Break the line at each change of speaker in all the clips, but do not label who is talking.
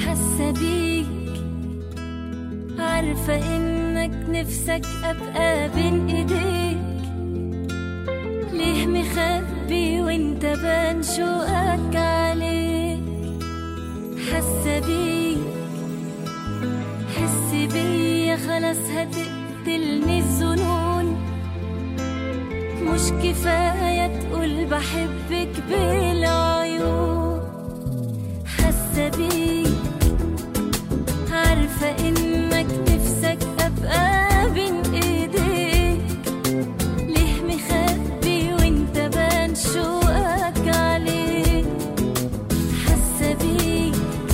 حاسة بيك عارفة إنك نفسك أبقى بين إيديك ليه مخبي وإنت بان شوقك عليك حاسة بيك حس بيا خلاص هتقتلني الظنون مش كفاية تقول بحبك بالعيون حاسة بيك عارفة إنك نفسك أبقى بين إيديك ليه مخبي وإنت بان شوقك عليك حاسة بيك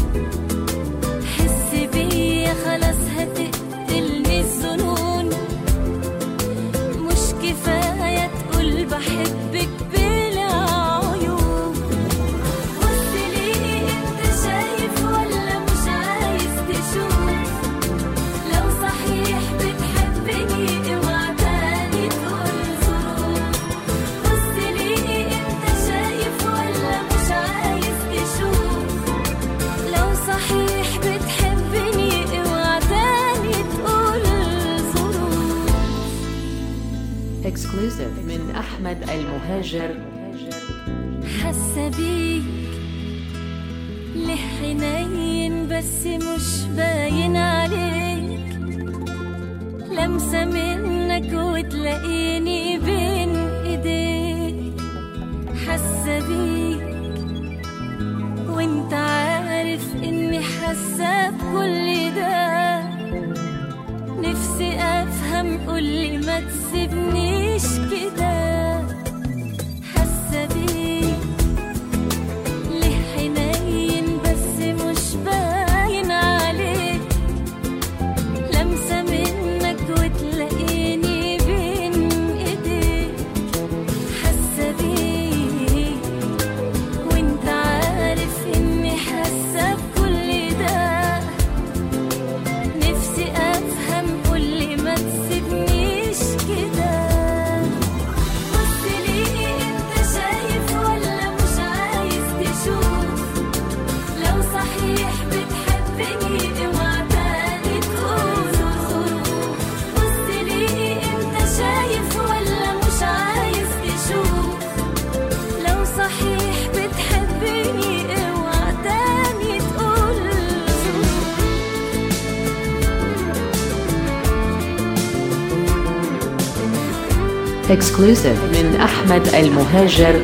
حس بيا خلاص هتقتلني الظنون مش كفاية تقول بحبك بالعيون بص ليه انت شايف ولا مش عايز تشوف لو صحيح بتحبني اوعى تاني تقول ظروف بص ليه انت شايف ولا مش عايز تشوف لو صحيح بتحبني اوعى تاني تقول ظروف
Exclusive من أحمد المهاجر
حاسة بيك ليه حنين بس مش باين عليك لمسة منك وتلاقيني بين ايديك حاسة بيك وانت عارف اني حاسة بكل ده نفسي افهم قولي ما تسيبنيش كده حاسه بيك ليه حنين بس مش باين عليك لمسه منك وتلاقيني بين ايديك حاسه بيك وانت عارف اني حاسه بكل ده نفسي افهم قولي ما تسيبنيش كده بص ليه انت شايف ولا مش عايز تشوف لو صحيح بتحبني اوعى تاني تقول ظروف بص ليه انت شايف ولا مش عايز تشوف لو صحيح بتحبني اوعى تاني تقول ظروف
Exclusive من أحمد المهاجر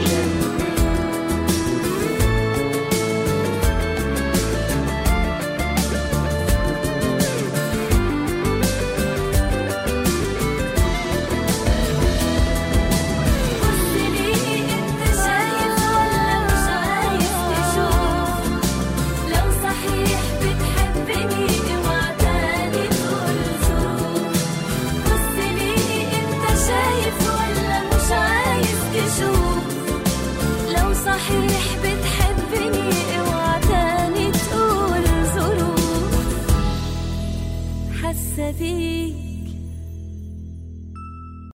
بص ليه انت شايف ولا مش عايز تشوف لو صحيح بتحبني اوعى تاني تقول ظروف بص ليه انت شايف ولا مش عايز تشوف لو صحيح بتحبني اوعى تاني تقول ظروف حاسه بيك